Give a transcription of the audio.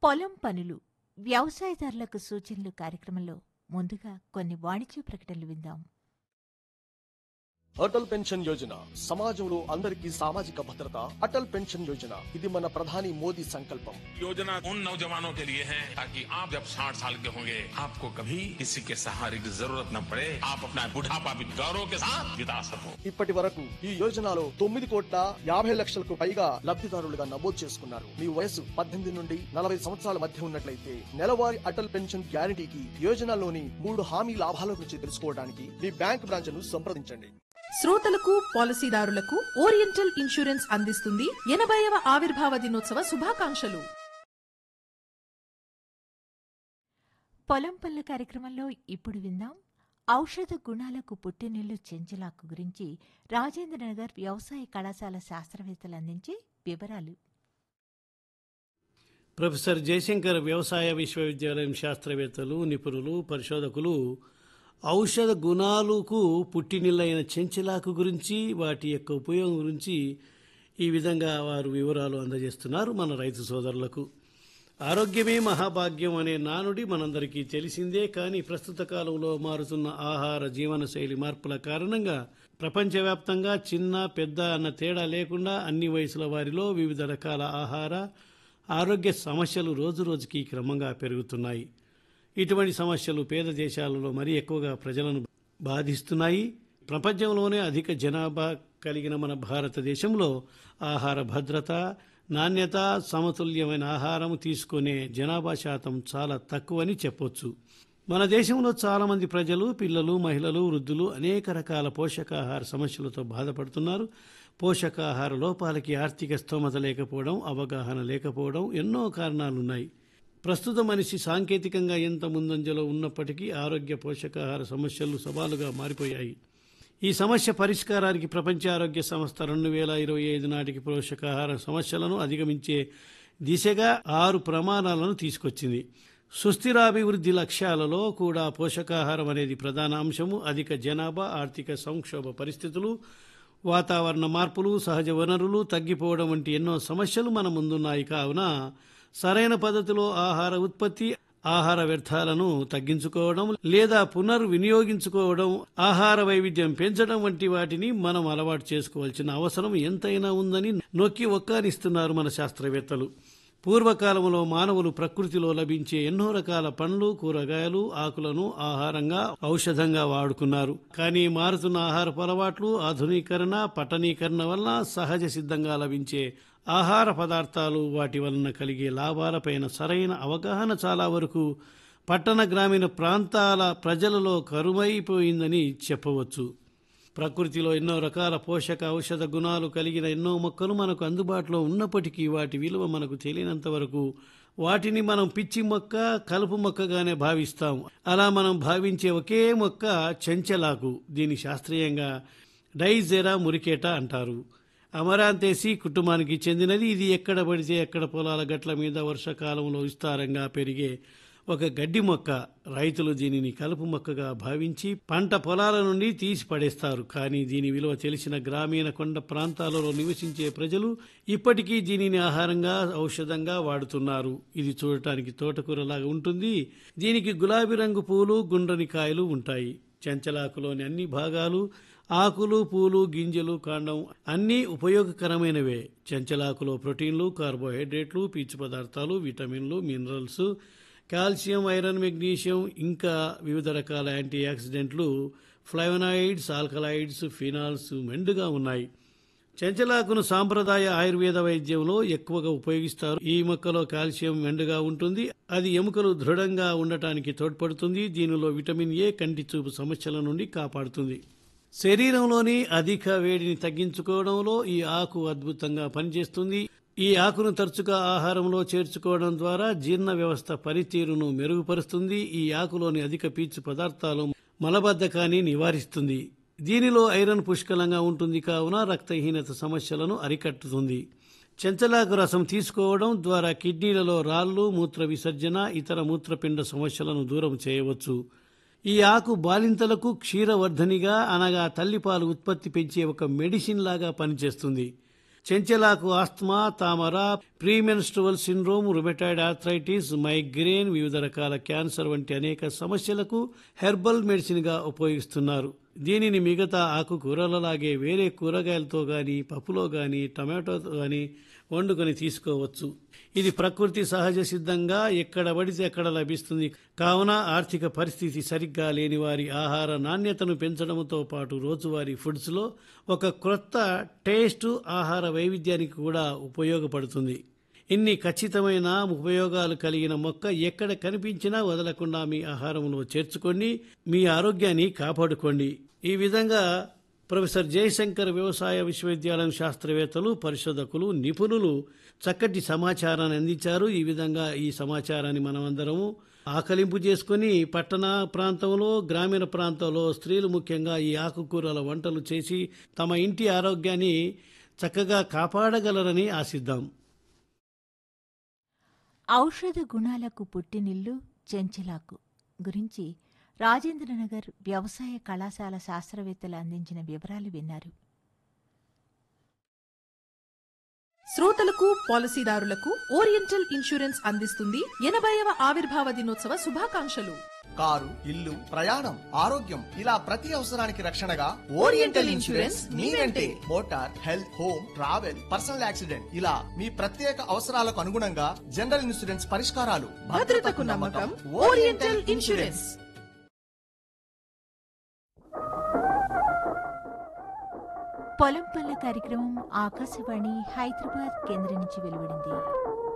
పొలం పనులు వ్యవసాయదారులకు సూచనలు కార్యక్రమంలో ముందుగా కొన్ని వాణిజ్య ప్రకటనలు విందాం అటల్ పెన్షన్ యోజన సమాజంలో అందరికీ సామాజిక భద్రత అటల్ పెన్షన్ యోజన ఇది మన ప్రధాని మోదీ సంకల్పం योजना उन नौजवानों के लिए है ताकि आप जब 60 साल के होंगे आपको कभी किसी के सहारे की जरूरत न पड़े आप अपना बुढ़ापा भी गौरव के साथ बिता सको ఇప్పటి వరకు ఈ యోజనలో తొమ్మిది కోట్ల యాభై లక్షలకు పైగా లబ్ధిదారులుగా నమోదు చేసుకున్నారు మీ వయసు పద్దెనిమిది నుండి నలభై సంవత్సరాల మధ్య ఉన్నట్లయితే నెలవారీ అటల్ పెన్షన్ గ్యారంటీకి యోజనలోని మూడు హామీ లాభాల గురించి తెలుసుకోవడానికి మీ బ్యాంక్ బ్రాంచ్ను సంప్రదించండి శ్రోతలకు పాలసీదారులకు ఓరియంటల్ ఇన్సూరెన్స్ అందిస్తుంది ఎనభైవ ఆవిర్భావ దినోత్సవ శుభాకాంక్షలు పొలం పనుల కార్యక్రమంలో ఇప్పుడు విందాం ఔషధ గుణాలకు పుట్టినిల్లు చెంచలాకు గురించి రాజేంద్రనగర్ వ్యవసాయ కళాశాల శాస్త్రవేత్తలు అందించే వివరాలు ప్రొఫెసర్ జయశంకర్ వ్యవసాయ విశ్వవిద్యాలయం శాస్త్రవేత్తలు నిపుణులు పరిశోధకులు ఔషధ గుణాలకు పుట్టినిల్లైన చెంచలాకు గురించి వాటి యొక్క ఉపయోగం గురించి ఈ విధంగా వారు వివరాలు అందజేస్తున్నారు మన రైతు సోదరులకు ఆరోగ్యమే మహాభాగ్యం అనే నానుడి మనందరికీ తెలిసిందే కానీ ప్రస్తుత కాలంలో మారుతున్న ఆహార జీవనశైలి మార్పుల కారణంగా ప్రపంచవ్యాప్తంగా చిన్న పెద్ద అన్న తేడా లేకుండా అన్ని వయసుల వారిలో వివిధ రకాల ఆహార ఆరోగ్య సమస్యలు రోజురోజుకి క్రమంగా పెరుగుతున్నాయి ఇటువంటి సమస్యలు పేద దేశాలలో మరీ ఎక్కువగా ప్రజలను బాధిస్తున్నాయి ప్రపంచంలోనే అధిక జనాభా కలిగిన మన భారతదేశంలో ఆహార భద్రత నాణ్యత సమతుల్యమైన ఆహారం తీసుకునే జనాభా శాతం చాలా తక్కువని చెప్పొచ్చు మన దేశంలో చాలామంది ప్రజలు పిల్లలు మహిళలు వృద్ధులు అనేక రకాల పోషకాహార సమస్యలతో బాధపడుతున్నారు పోషకాహార లోపాలకి ఆర్థిక స్తోమత లేకపోవడం అవగాహన లేకపోవడం ఎన్నో కారణాలున్నాయి ప్రస్తుత మనిషి సాంకేతికంగా ఎంత ముందంజలో ఉన్నప్పటికీ ఆరోగ్య పోషకాహార సమస్యలు సవాలుగా మారిపోయాయి ఈ సమస్య పరిష్కారానికి ప్రపంచ ఆరోగ్య సంస్థ రెండు వేల ఇరవై ఐదు నాటికి పోషకాహార సమస్యలను అధిగమించే దిశగా ఆరు ప్రమాణాలను తీసుకొచ్చింది సుస్థిరాభివృద్ధి లక్ష్యాలలో కూడా పోషకాహారం అనేది ప్రధాన అంశము అధిక జనాభా ఆర్థిక సంక్షోభ పరిస్థితులు వాతావరణ మార్పులు సహజ వనరులు తగ్గిపోవడం వంటి ఎన్నో సమస్యలు మన ముందున్నాయి కావున సరైన పద్ధతిలో ఆహార ఉత్పత్తి ఆహార వ్యర్థాలను తగ్గించుకోవడం లేదా పునర్వినియోగించుకోవడం ఆహార వైవిధ్యం పెంచడం వంటి వాటిని మనం అలవాటు చేసుకోవాల్సిన అవసరం ఎంతైనా ఉందని నొక్కి ఒక్కానిస్తున్నారు మన శాస్త్రవేత్తలు పూర్వకాలంలో మానవులు ప్రకృతిలో లభించే ఎన్నో రకాల పండ్లు కూరగాయలు ఆకులను ఆహారంగా ఔషధంగా వాడుకున్నారు కానీ మారుతున్న ఆహారపు అలవాట్లు ఆధునీకరణ పట్టణీకరణ వల్ల సహజ సిద్ధంగా లభించే ఆహార పదార్థాలు వాటి వలన కలిగే లాభాలపైన సరైన అవగాహన చాలా వరకు పట్టణ గ్రామీణ ప్రాంతాల ప్రజలలో కరుమైపోయిందని చెప్పవచ్చు ప్రకృతిలో ఎన్నో రకాల పోషక ఔషధ గుణాలు కలిగిన ఎన్నో మొక్కలు మనకు అందుబాటులో ఉన్నప్పటికీ వాటి విలువ మనకు తెలియనంత వరకు వాటిని మనం పిచ్చి మొక్క కలుపు మొక్కగానే భావిస్తాం అలా మనం భావించే ఒకే మొక్క చెంచలాకు దీని శాస్త్రీయంగా డైజెరా మురికేట అంటారు అమరాంతేసి కుటుంబానికి చెందినది ఇది ఎక్కడ పడితే ఎక్కడ పొలాల గట్ల మీద వర్షాకాలంలో విస్తారంగా పెరిగే ఒక గడ్డి మొక్క రైతులు దీనిని కలుపు మొక్కగా భావించి పంట పొలాల నుండి తీసి పడేస్తారు కానీ దీని విలువ తెలిసిన గ్రామీణ కొండ ప్రాంతాలలో నివసించే ప్రజలు ఇప్పటికీ దీనిని ఆహారంగా ఔషధంగా వాడుతున్నారు ఇది చూడటానికి తోటకూరలాగా ఉంటుంది దీనికి గులాబీ రంగు పూలు గుండ్రని కాయలు ఉంటాయి చెంచలాకులోని అన్ని భాగాలు ఆకులు పూలు గింజలు కాండం అన్నీ ఉపయోగకరమైనవే చెంచలాకులో ప్రోటీన్లు కార్బోహైడ్రేట్లు పీచు పదార్థాలు విటమిన్లు మినరల్స్ కాల్షియం ఐరన్ మెగ్నీషియం ఇంకా వివిధ రకాల యాంటీ ఆక్సిడెంట్లు ఫ్లైవనాయిడ్స్ ఆల్కలాయిడ్స్ ఫినాల్స్ మెండుగా ఉన్నాయి చెంచలాకును సాంప్రదాయ ఆయుర్వేద వైద్యంలో ఎక్కువగా ఉపయోగిస్తారు ఈ మొక్కలో కాల్షియం మెండుగా ఉంటుంది అది ఎముకలు దృఢంగా ఉండటానికి తోడ్పడుతుంది దీనిలో విటమిన్ ఏ కంటి చూపు సమస్యల నుండి కాపాడుతుంది శరీరంలోని అధిక వేడిని తగ్గించుకోవడంలో ఈ ఆకు అద్భుతంగా పనిచేస్తుంది ఈ ఆకును తరచుగా ఆహారంలో చేర్చుకోవడం ద్వారా జీర్ణ వ్యవస్థ పనితీరును మెరుగుపరుస్తుంది ఈ ఆకులోని అధిక పీచు పదార్థాలు మలబద్ధకాన్ని నివారిస్తుంది దీనిలో ఐరన్ పుష్కలంగా ఉంటుంది కావున రక్తహీనత సమస్యలను అరికట్టుతుంది చెంచలాకు రసం తీసుకోవడం ద్వారా కిడ్నీలలో రాళ్ళు మూత్ర విసర్జన ఇతర మూత్రపిండ సమస్యలను దూరం చేయవచ్చు ఈ ఆకు బాలింతలకు క్షీరవర్ధనిగా అనగా తల్లిపాలు ఉత్పత్తి పెంచే ఒక మెడిసిన్ లాగా పనిచేస్తుంది చెంచలాకు ఆస్తమా తామర premenstrual syndrome rheumatoid arthritis migraine వివిధ రకాల క్యాన్సర్ వంటి అనేక సమస్యలకు హెర్బల్ మెడిసిన్ గా ఉపయోగిస్తున్నారు దీనిని మిగతా ఆకుకూరలలాగే వేరే కూరగాయలతో గాని పప్పులో గాని టమాటోతో గాని వండుకొని తీసుకోవచ్చు ఇది ప్రకృతి సహజ సిద్ధంగా ఎక్కడ పడితే అక్కడ లభిస్తుంది కావున ఆర్థిక పరిస్థితి సరిగ్గా లేని వారి ఆహార నాణ్యతను పెంచడంతో పాటు రోజువారీ ఫుడ్స్లో ఒక క్రొత్త టేస్ట్ ఆహార వైవిధ్యానికి కూడా ఉపయోగపడుతుంది ఇన్ని ఖచ్చితమైన ఉపయోగాలు కలిగిన మొక్క ఎక్కడ కనిపించినా వదలకుండా మీ ఆహారంలో చేర్చుకోండి మీ ఆరోగ్యాన్ని కాపాడుకోండి ఈ విధంగా ప్రొఫెసర్ జయశంకర్ వ్యవసాయ విశ్వవిద్యాలయం శాస్త్రవేత్తలు పరిశోధకులు నిపుణులు చక్కటి సమాచారాన్ని అందించారు ఈ విధంగా ఈ సమాచారాన్ని మనమందరము ఆకలింపు చేసుకుని పట్టణ ప్రాంతంలో గ్రామీణ ప్రాంతంలో స్త్రీలు ముఖ్యంగా ఈ ఆకుకూరల వంటలు చేసి తమ ఇంటి ఆరోగ్యాన్ని చక్కగా కాపాడగలరని ఆశిద్దాం ఔషధ గుణాలకు పుట్టినిల్లు చెంచలాకు గురించి రాజేంద్రనగర్ వ్యవసాయ కళాశాల శాస్త్రవేత్తలు అందించిన వివరాలు విన్నారు శ్రోతలకు పాలసీదారులకు ఓరియంటల్ ఇన్సూరెన్స్ అందిస్తుంది ఎనభైవ ఆవిర్భావ దినోత్సవ శుభాకాంక్షలు కారు ఇల్లు ప్రయాణం ఆరోగ్యం ఇలా ప్రతి అవసరానికి రక్షణగా ఓరియంటల్ ఇన్సూరెన్స్ మీ వెంటే motor health home travel personal accident ఇలా మీ ప్రత్యేక అవసరాలకు అనుగుణంగా జనరల్ ఇన్సూరెన్స్ పరిష్కారాలు భద్రతకు నమ్మకం ఓరియంటల్ ఇన్సూరెన్స్ పొలం పల్ల కార్యక్రమం ఆకాశవాణి హైదరాబాద్ కేంద్రం నుంచి వెలువడింది